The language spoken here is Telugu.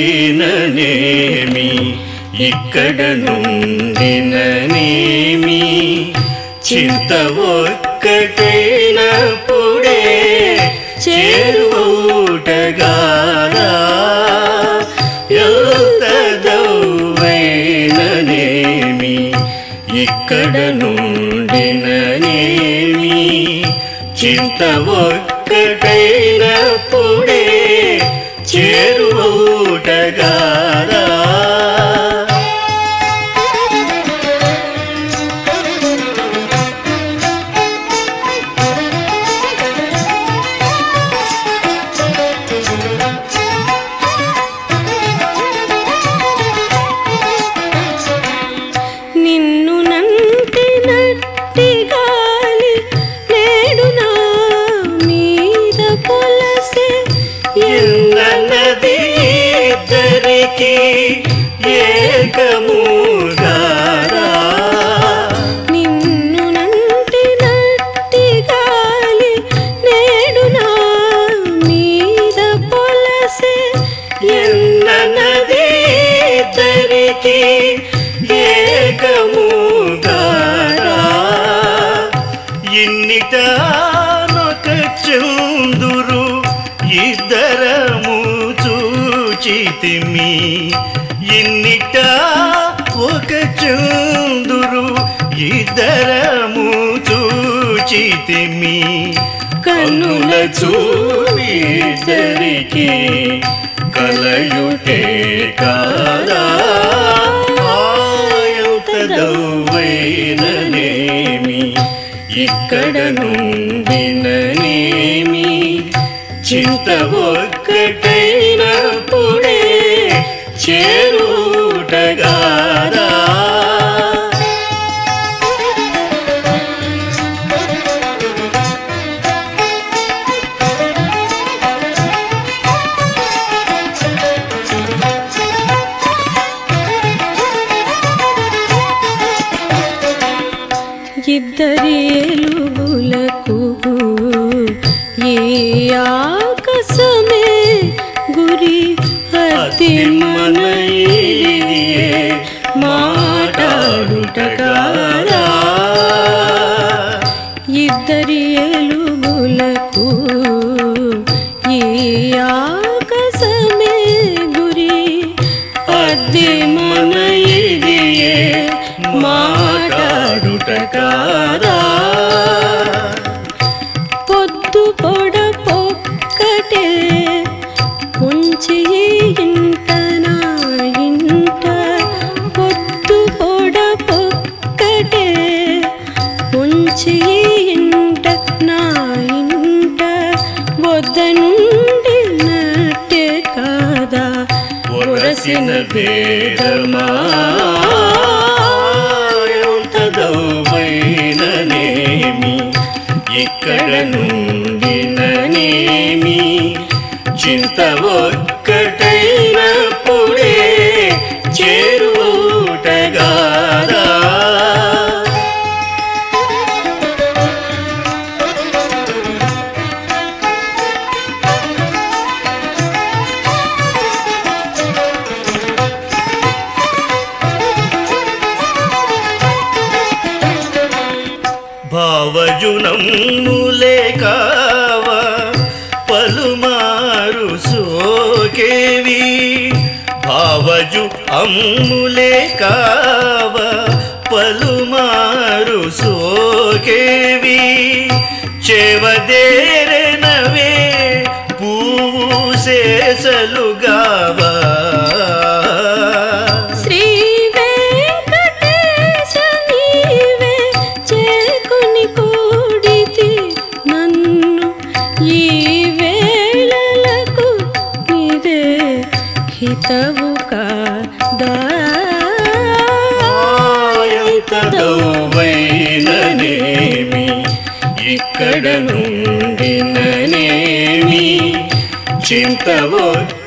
పోయిననేమి ఇక్కడ నుండిననేమి చింత ఒక్కటైనప్పుడే చేరువుటగారా ఎంతదౌవైననేమి ఇక్కడ నుండిననేమి చింత ఒక్కటైనప్పుడే చేరువుటగారా నిన్ను నంటి నట్టి గాలి నేడు నా మీద పొలసే ఎన్నది ఇద్దరికి ఏకముగారా నిన్ను నంటి నట్టి గాలి నేడు నా మీద పొలసే ఎన్నది ఇద్దరికి ఏకముగారా ఇన్నిట నొక చందురు ఇద్దరము చూచితిమి ఇన్నిట ఒక చందురు ఇద్దరము చూచితిమి కన్నుల చూద్దరికి కలయుటే కాదా ఆయుతదౌవైననేమి ఇక్కడ నుండిననేమి చింత ఒక్కటైనప్పుడే చేరుటగారా ఇద్దరి ఎలుగులకు ఈ ఆకాశమే గురి అతి మన మనయిదియే మాటాడుట కాదా ఇద్దరి ఎలుగులకు ఈ ఆకాశమే గురి అద్దె మన ఇదియే మాటాడుట కాదా పొద్దు పొడ పొక్కటే ఉంచి ఇంట నా ఇంట పొద్దు పొడ పొక్కటే ఉంచి ఇంట నా ఇంట వద్ద నుండి నట్టే కాదా ఒరసిన భేదమా ఎంతదౌవైననేమి ఇక్కడ నుండిననేమి చింత ఒక్కటైనప్పుడే చేరుటగారా భావజునములే కావ పలుమారు సోకేవి భావజు అమ్ములే కావ పలుమారు సోకేవి చెవదేరనవే పూసేసలుగావా శ్రీ వెంకటేశ నీవే చేకుని కూడితి నన్ను ఈ వేళలకు నీదే హితవు కాదా ఎంతదౌవైననేమి ఇక్కడ నుండిననేమి చింత ఒక్క